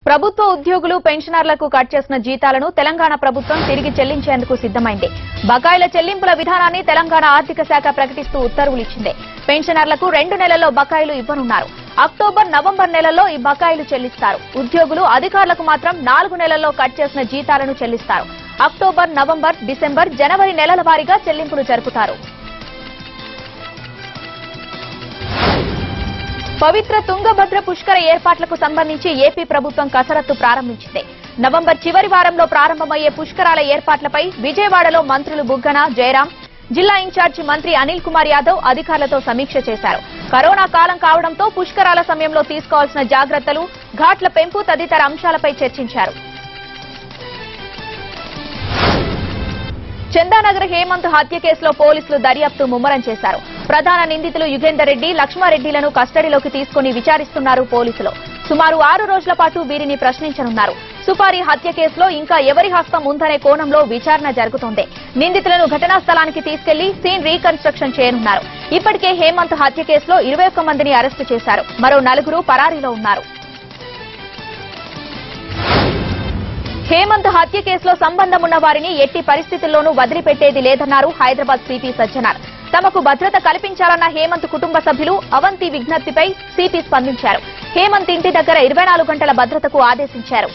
ప్రభుత్వ ఉద్యోగులు పెన్షనర్లకు కట్ చేసిన జీతాలను తెలంగాణ ప్రభుత్వం తిరిగి చెల్లించేందుకు సిద్దమైంది బకాయిల చెల్లింపుల విధానాన్ని తెలంగాణ ఆర్థిక శాఖ ప్రకటిస్తూ ఉత్తర్వులు ఇచ్చింది పెన్షనర్లకు రెండు నెలల్లో బకాయిలు ఇవ్వనున్నారు అక్టోబర్ నవంబర్ నెలల్లో ఈ బకాయిలు చెల్లిస్తారు ఉద్యోగులు అధికారులకు మాత్రం నాలుగు నెలల్లో కట్ చేసిన జీతాలను చెల్లిస్తారు అక్టోబర్ నవంబర్ డిసెంబర్ జనవరి నెలల వారీగా చెల్లింపులు జరుపుతారు పవిత్ర తుంగభద్ర పుష్కర ఏర్పాట్లకు సంబంధించి ఏపీ ప్రభుత్వం కసరత్తు ప్రారంభించింది నవంబర్ చివరి వారంలో ప్రారంభమయ్యే పుష్కరాల ఏర్పాట్లపై విజయవాడలో మంత్రులు బుగ్గన జయరాం జిల్లా ఇన్ఛార్జి మంత్రి అనిల్ కుమార్ యాదవ్ అధికారులతో సమీక్ష చేశారు కరోనా కాలం కావడంతో పుష్కరాల సమయంలో తీసుకోవాల్సిన జాగ్రత్తలు ఘాట్ల పెంపు తదితర అంశాలపై చర్చించారు చందానగర్ హేమంత్ హత్య కేసులో పోలీసులు దర్యాప్తు ముమ్మరం చేశారు ప్రధాన నిందితులు యుగేందర్ రెడ్డి లక్ష్మారెడ్డిలను కస్టడీలోకి తీసుకుని విచారిస్తున్నారు పోలీసులు సుమారు ఆరు రోజుల పాటు వీరిని ప్రశ్నించనున్నారు సుపారి హత్య కేసులో ఇంకా ఎవరి హస్తం ఉందనే కోణంలో విచారణ జరుగుతోంది నిందితులను ఘటనా స్థలానికి తీసుకెళ్లి సీన్ రీకన్స్ట్రక్షన్ చేయనున్నారు ఇప్పటికే హేమంత్ హత్య కేసులో ఇరవై ఒక్క మందిని అరెస్టు చేశారు మరో నలుగురు పరారీలో ఉన్నారు హేమంత్ హత్య కేసులో సంబంధం ఉన్న వారిని ఎట్టి పరిస్థితుల్లోనూ వదిలిపెట్టేది లేదన్నారు హైదరాబాద్ సిపి సజ్జనార్ తమకు భద్రత కల్పించాలన్న హేమంత్ కుటుంబ సభ్యులు అవంతి విజ్ఞప్తిపై సిపి స్పందించారు హేమంత్ ఇంటి దగ్గర ఇరవై నాలుగు గంటల భద్రతకు ఆదేశించారు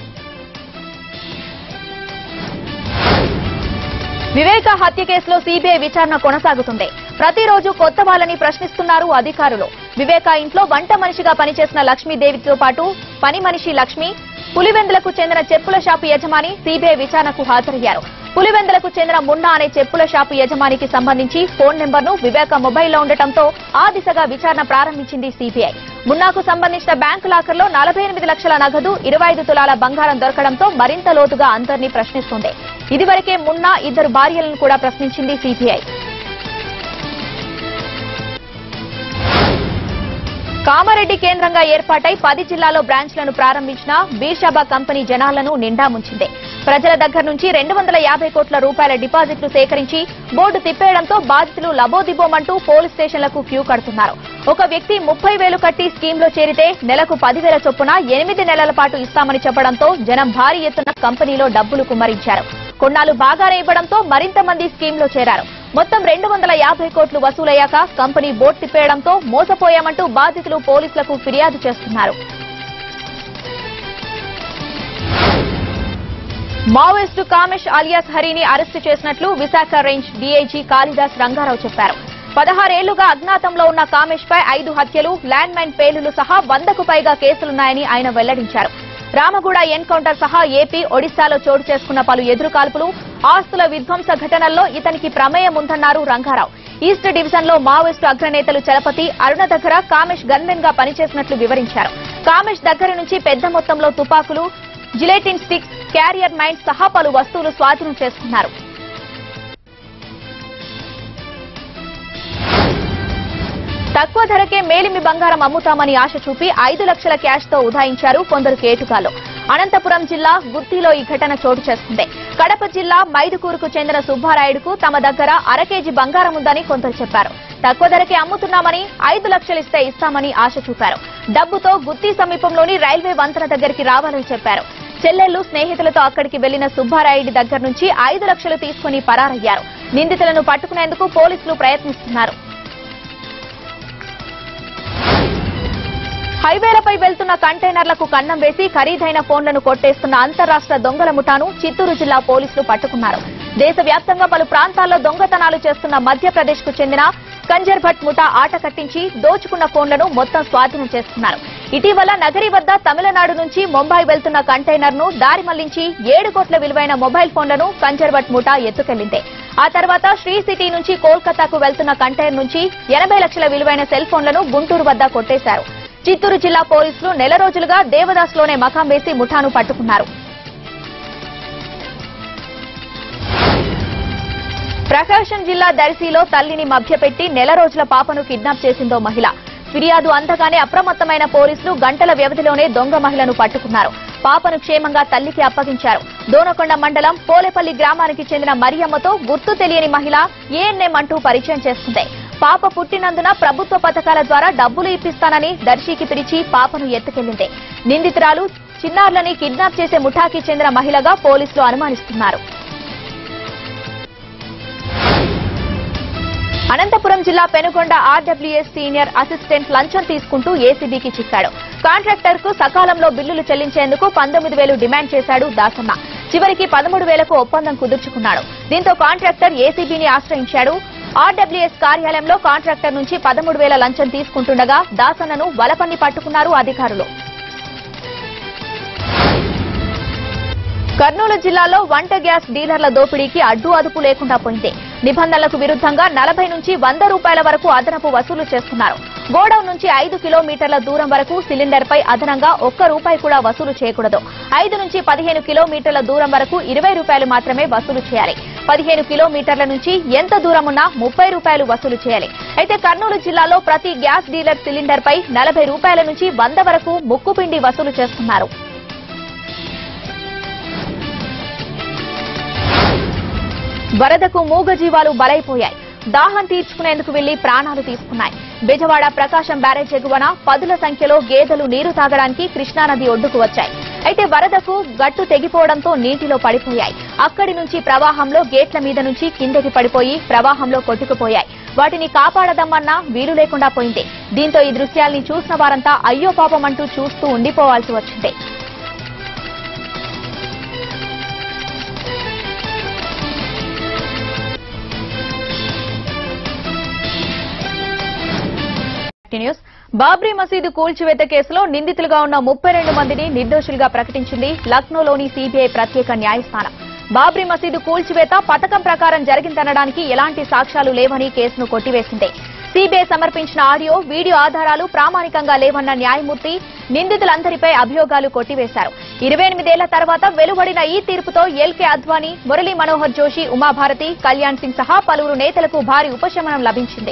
వివేక హత్య కేసులో సిబిఐ విచారణ కొనసాగుతుంది ప్రతిరోజు కొత్త వాళ్ళని ప్రశ్నిస్తున్నారు అధికారులు వివేక ఇంట్లో వంట మనిషిగా పనిచేసిన లక్ష్మీదేవితో పాటు పని మనిషి లక్ష్మి పులివెందులకు చెందిన చెప్పుల షాపు యజమాని సిబిఐ విచారణకు హాజరయ్యారు పులివెందులకు చెందిన మున్నా అనే చెప్పుల షాపు యజమానికి సంబంధించి ఫోన్ నెంబర్ను వివేక మొబైల్లో ఉండటంతో ఆ దిశగా విచారణ ప్రారంభించింది సిబిఐ మున్నాకు సంబంధించిన బ్యాంకు లాకర్లో నలభై ఎనిమిది లక్షల నగదు ఇరవై ఐదు తులాల బంగారం దొరకడంతో మరింత లోతుగా అందరినీ ప్రశ్నిస్తుంది ఇదివరకే మున్నా ఇద్దరు భార్యలను కూడా ప్రశ్నించింది సిబిఐ కామారెడ్డి కేంద్రంగా ఏర్పాటై పది జిల్లాలో బ్రాంచ్లను ప్రారంభించిన బీర్షాబా కంపెనీ జనాలను నిండా ముంచింది ప్రజల దగ్గర నుంచి రెండు వందల యాభై కోట్ల రూపాయల డిపాజిట్లు సేకరించి బోర్డు తిప్పేయడంతో బాధితులు లబోదిబోమంటూ పోలీస్ స్టేషన్లకు క్యూ కడుతున్నారు ఒక వ్యక్తి ముప్పై వేలు కట్టి స్కీమ్లో చేరితే నెలకు పదివేల చొప్పున ఎనిమిది నెలల పాటు ఇస్తామని చెప్పడంతో జనం భారీ ఎత్తున కంపెనీలో డబ్బులు కుమ్మరించారు కొన్నాళ్లు బాగానే ఇవ్వడంతో మరింత మంది స్కీమ్లో చేరారు మొత్తం రెండు వందల యాభై కోట్లు వసూలయ్యాక కంపెనీ బోట్ తిప్పేయడంతో మోసపోయామంటూ బాధితులు పోలీసులకు ఫిర్యాదు చేస్తున్నారు మావోయిస్టు కామేష్ అలియాస్ హరిని అరెస్టు చేసినట్లు విశాఖ రేంజ్ డీఐజీ కాళిదాస్ రంగారావు చెప్పారు పదహారేళ్లుగా అజ్ఞాతంలో ఉన్న కామేష్ పై ఐదు హత్యలు ల్యాండ్ మైన్ పేలులు సహా వందకు పైగా కేసులున్నాయని ఆయన వెల్లడించారు రామగూడ ఎన్కౌంటర్ సహా ఏపీ ఒడిశాలో చోటు చేసుకున్న పలు ఎదురుకాల్పులు ఆస్తుల విధ్వంస ఘటనల్లో ఇతనికి ప్రమేయం ఉందన్నారు రంగారావు ఈస్ట్ డివిజన్ లో మావోయిస్టు అగ్రనేతలు చలపతి అరుణ దగ్గర కామేష్ గన్మెన్ గా పనిచేసినట్లు వివరించారు కామేష్ దగ్గర నుంచి పెద్ద మొత్తంలో తుపాకులు జిలేటిన్ స్టిక్స్ క్యారియర్ మైండ్స్ సహా పలు వస్తువులు స్వాధీనం చేసుకున్నారు తక్కువ ధరకే మేలిమి బంగారం అమ్ముతామని ఆశ చూపి ఐదు లక్షల క్యాష్ తో ఉదాయించారు కొందరు కేటుగాలు అనంతపురం జిల్లా గుత్తిలో ఈ ఘటన చోటు చేసుకుంది కడప జిల్లా మైదుకూరుకు చెందిన సుబ్బారాయుడుకు తమ దగ్గర అర కేజీ బంగారం ఉందని కొందరు చెప్పారు తక్కువ ధరకే అమ్ముతున్నామని ఐదు లక్షలిస్తే ఇస్తామని ఆశ చూపారు డబ్బుతో గుత్తి సమీపంలోని రైల్వే వంతెన దగ్గరికి రావాలని చెప్పారు చెల్లెళ్లు స్నేహితులతో అక్కడికి వెళ్లిన సుబ్బారాయుడి దగ్గర నుంచి ఐదు లక్షలు తీసుకుని పరారయ్యారు నిందితులను పట్టుకునేందుకు పోలీసులు ప్రయత్నిస్తున్నారు హైవేలపై వెళ్తున్న కంటైనర్లకు కన్నం వేసి ఖరీదైన ఫోన్లను కొట్టేస్తున్న అంతరాష్ట్ర దొంగల ముఠాను చిత్తూరు జిల్లా పోలీసులు పట్టుకున్నారు దేశవ్యాప్తంగా పలు ప్రాంతాల్లో దొంగతనాలు చేస్తున్న మధ్యప్రదేశ్ కు చెందిన కంజర్ భట్ ముఠా ఆట కట్టించి దోచుకున్న ఫోన్లను మొత్తం స్వాధీనం చేసుకున్నారు ఇటీవల నగరి వద్ద తమిళనాడు నుంచి ముంబై వెళ్తున్న కంటైనర్ ను దారి మళ్లించి ఏడు కోట్ల విలువైన మొబైల్ ఫోన్లను కంజర్ భట్ ముఠా ఎత్తుకెళ్లింది ఆ తర్వాత శ్రీ సిటీ నుంచి కోల్కతాకు వెళ్తున్న కంటైనర్ నుంచి ఎనభై లక్షల విలువైన సెల్ ఫోన్లను గుంటూరు వద్ద కొట్టేశారు చిత్తూరు జిల్లా పోలీసులు నెల రోజులుగా దేవదాస్లోనే మకాం వేసి ముఠాను పట్టుకున్నారు ప్రకాశం జిల్లా దర్శిలో తల్లిని మభ్యపెట్టి నెల రోజుల పాపను కిడ్నాప్ చేసిందో మహిళ ఫిర్యాదు అందగానే అప్రమత్తమైన పోలీసులు గంటల వ్యవధిలోనే దొంగ మహిళను పట్టుకున్నారు పాపను క్షేమంగా తల్లికి అప్పగించారు దోనకొండ మండలం పోలేపల్లి గ్రామానికి చెందిన మరియమ్మతో గుర్తు తెలియని మహిళ ఏఎన్ఎం అంటూ పరిచయం చేస్తుంది పాప పుట్టినందున ప్రభుత్వ పథకాల ద్వారా డబ్బులు ఇప్పిస్తానని దర్శికి పిలిచి పాపను ఎత్తుకెళ్లింది నిందితురాలు చిన్నారులని కిడ్నాప్ చేసే ముఠాకి చెందిన మహిళగా పోలీసులు అనుమానిస్తున్నారు అనంతపురం జిల్లా పెనుగొండ ఆర్డబ్ల్యూఎస్ సీనియర్ అసిస్టెంట్ లంచం తీసుకుంటూ ఏసీబీకి చిక్కాడు కాంట్రాక్టర్ కు సకాలంలో బిల్లులు చెల్లించేందుకు పంతొమ్మిది వేలు డిమాండ్ చేశాడు దాసన్న చివరికి పదమూడు వేలకు ఒప్పందం కుదుర్చుకున్నాడు దీంతో కాంట్రాక్టర్ ఏసీబీని ఆశ్రయించాడు ఆర్డబ్ల్యూఎస్ కార్యాలయంలో కాంట్రాక్టర్ నుంచి పదమూడు వేల లంచం తీసుకుంటుండగా దాసన్నను వలపన్ని పట్టుకున్నారు అధికారులు కర్నూలు జిల్లాలో వంట గ్యాస్ డీలర్ల దోపిడీకి అడ్డు అదుపు లేకుండా పోయింది నిబంధనలకు విరుద్ధంగా నలభై నుంచి వంద రూపాయల వరకు అదనపు వసూలు చేస్తున్నారు గోడౌన్ నుంచి ఐదు కిలోమీటర్ల దూరం వరకు సిలిండర్ పై అదనంగా ఒక్క రూపాయి కూడా వసూలు చేయకూడదు ఐదు నుంచి పదిహేను కిలోమీటర్ల దూరం వరకు ఇరవై రూపాయలు మాత్రమే వసూలు చేయాలి పదిహేను కిలోమీటర్ల నుంచి ఎంత దూరం ఉన్నా ముప్పై రూపాయలు వసూలు చేయాలి అయితే కర్నూలు జిల్లాలో ప్రతి గ్యాస్ డీలర్ సిలిండర్ పై నలభై రూపాయల నుంచి వంద వరకు ముక్కుపిండి వసూలు చేస్తున్నారు వరదకు మూగజీవాలు బలైపోయాయి దాహం తీర్చుకునేందుకు వెళ్లి ప్రాణాలు తీసుకున్నాయి బెజవాడ ప్రకాశం బ్యారేజ్ ఎగువన పదుల సంఖ్యలో గేదెలు నీరు తాగడానికి కృష్ణానది ఒడ్డుకు వచ్చాయి అయితే వరదకు గట్టు తెగిపోవడంతో నీటిలో పడిపోయాయి అక్కడి నుంచి ప్రవాహంలో గేట్ల మీద నుంచి కిందకి పడిపోయి ప్రవాహంలో కొట్టుకుపోయాయి వాటిని కాపాడదమ్మన్నా వీలు లేకుండా పోయింది దీంతో ఈ దృశ్యాల్ని చూసిన వారంతా అయ్యో పాపం అంటూ చూస్తూ ఉండిపోవాల్సి వచ్చింది న్యూస్ బాబ్రీ మసీదు కూల్చివేత కేసులో నిందితులుగా ఉన్న ముప్పై రెండు మందిని నిర్దోషులుగా ప్రకటించింది లక్నోలోని సీబీఐ ప్రత్యేక న్యాయస్థానం బాబ్రీ మసీదు కూల్చివేత పథకం ప్రకారం జరిగిందనడానికి ఎలాంటి సాక్ష్యాలు లేవని కేసును కొట్టివేసింది సీబీఐ సమర్పించిన ఆడియో వీడియో ఆధారాలు ప్రామాణికంగా లేవన్న న్యాయమూర్తి నిందితులందరిపై అభియోగాలు కొట్టివేశారు ఇరవై ఎనిమిదేళ్ల తర్వాత వెలువడిన ఈ తీర్పుతో ఎల్కే అద్వానీ మురళీ మనోహర్ జోషి ఉమాభారతి కళ్యాణ్ సింగ్ సహా పలువురు నేతలకు భారీ ఉపశమనం లభించింది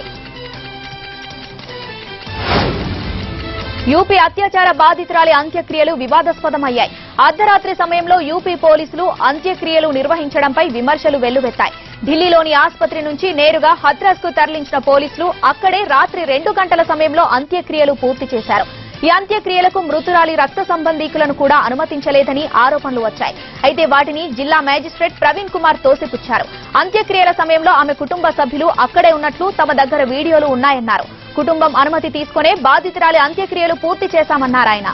యూపీ అత్యాచార బాధితురాలి అంత్యక్రియలు వివాదాస్పదమయ్యాయి అర్ధరాత్రి సమయంలో యూపీ పోలీసులు అంత్యక్రియలు నిర్వహించడంపై విమర్శలు వెల్లువెత్తాయి ఢిల్లీలోని ఆసుపత్రి నుంచి నేరుగా హత్రాస్ కు తరలించిన పోలీసులు అక్కడే రాత్రి రెండు గంటల సమయంలో అంత్యక్రియలు పూర్తి చేశారు ఈ అంత్యక్రియలకు మృతురాలి రక్త సంబంధీకులను కూడా అనుమతించలేదని ఆరోపణలు వచ్చాయి అయితే వాటిని జిల్లా మేజిస్ట్రేట్ ప్రవీణ్ కుమార్ తోసిపుచ్చారు అంత్యక్రియల సమయంలో ఆమె కుటుంబ సభ్యులు అక్కడే ఉన్నట్లు తమ దగ్గర వీడియోలు ఉన్నాయన్నారు కుటుంబం అనుమతి తీసుకునే బాధితురాలి అంత్యక్రియలు పూర్తి చేశామన్నారు ఆయన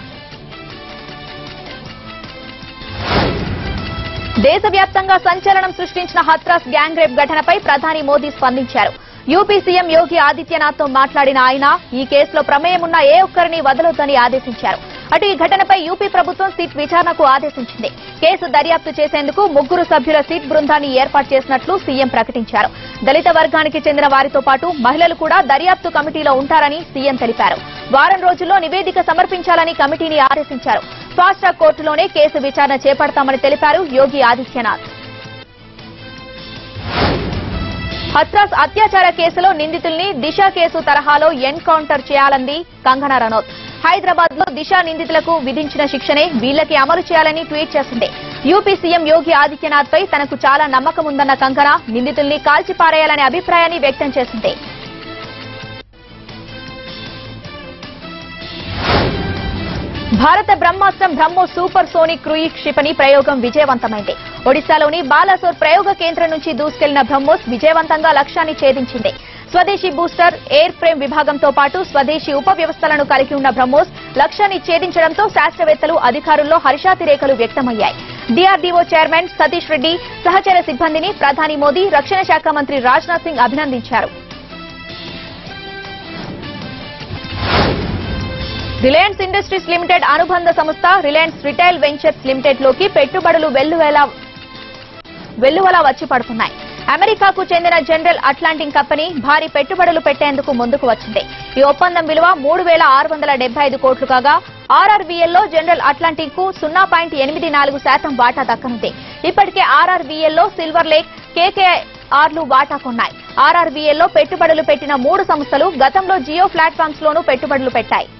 దేశవ్యాప్తంగా సంచలనం సృష్టించిన హత్రాస్ గ్యాంగ్ రేప్ ఘటనపై ప్రధాని మోదీ స్పందించారు యూపీ సీఎం యోగి ఆదిత్యనాథ్ తో మాట్లాడిన ఆయన ఈ కేసులో ప్రమేయం ఉన్న ఏ ఒక్కరిని వదలొద్దని ఆదేశించారు అటు ఈ ఘటనపై యూపీ ప్రభుత్వం సిట్ విచారణకు ఆదేశించింది కేసు దర్యాప్తు చేసేందుకు ముగ్గురు సభ్యుల సిట్ బృందాన్ని ఏర్పాటు చేసినట్లు సీఎం ప్రకటించారు దళిత వర్గానికి చెందిన వారితో పాటు మహిళలు కూడా దర్యాప్తు కమిటీలో ఉంటారని సీఎం తెలిపారు వారం రోజుల్లో నివేదిక సమర్పించాలని కమిటీని ఆదేశించారు ఫాస్ట్ ట్రాక్ కోర్టులోనే కేసు విచారణ చేపడతామని తెలిపారు యోగి ఆదిత్యనాథ్ హత్రాస్ అత్యాచార కేసులో నిందితుల్ని దిశ కేసు తరహాలో ఎన్కౌంటర్ చేయాలంది కంగనా రనౌత్ హైదరాబాద్ లో దిశ నిందితులకు విధించిన శిక్షనే వీళ్లకి అమలు చేయాలని ట్వీట్ చేసింది యూపీ సీఎం యోగి ఆదిత్యనాథ్ పై తనకు చాలా నమ్మకం ఉందన్న కంగనా నిందితుల్ని కాల్చిపారేయాలనే అభిప్రాయాన్ని వ్యక్తం చేసింది భారత బ్రహ్మాస్త్రం బ్రహ్మోస్ సూపర్ సోనిక్ క్రూయిజ్ క్షిపణి ప్రయోగం విజయవంతమైంది ఒడిశాలోని బాలాసోర్ ప్రయోగ కేంద్రం నుంచి దూసుకెళ్లిన బ్రహ్మోస్ విజయవంతంగా లక్ష్యాన్ని ఛేదించింది స్వదేశీ బూస్టర్ ఎయిర్ ఫ్రేమ్ విభాగంతో పాటు స్వదేశీ ఉప వ్యవస్థలను కలిగి ఉన్న బ్రహ్మోస్ లక్ష్యాన్ని ఛేదించడంతో శాస్త్రవేత్తలు అధికారుల్లో హర్షాతిరేకలు వ్యక్తమయ్యాయి డీఆర్డీఓ చైర్మన్ సతీష్ రెడ్డి సహచర సిబ్బందిని ప్రధాని మోదీ రక్షణ శాఖ మంత్రి రాజ్నాథ్ సింగ్ అభినందించారు రిలయన్స్ ఇండస్ట్రీస్ లిమిటెడ్ అనుబంధ సంస్థ రిలయన్స్ రిటైల్ వెంచర్స్ లిమిటెడ్ లోకి పెట్టుబడులు వెల్లువేలా వెల్లువలా వచ్చి పడుతున్నాయి అమెరికాకు చెందిన జనరల్ అట్లాంటిక్ కంపెనీ భారీ పెట్టుబడులు పెట్టేందుకు ముందుకు వచ్చింది ఈ ఒప్పందం విలువ మూడు వేల ఆరు వందల డెబ్బై ఐదు కోట్లు కాగా ఆర్ఆర్బీఎల్ లో జనరల్ అట్లాంటిక్ కు సున్నా పాయింట్ ఎనిమిది నాలుగు శాతం వాటా దక్కనుంది ఇప్పటికే ఆర్ఆర్బీఎల్ లో సిల్వర్ లేక్ కేకేఆర్లు వాటా కొన్నాయి ఆర్ఆర్బీఎల్ లో పెట్టుబడులు పెట్టిన మూడు సంస్థలు గతంలో జియో ప్లాట్ఫామ్స్ లోనూ పెట్టుబడులు పెట్టాయి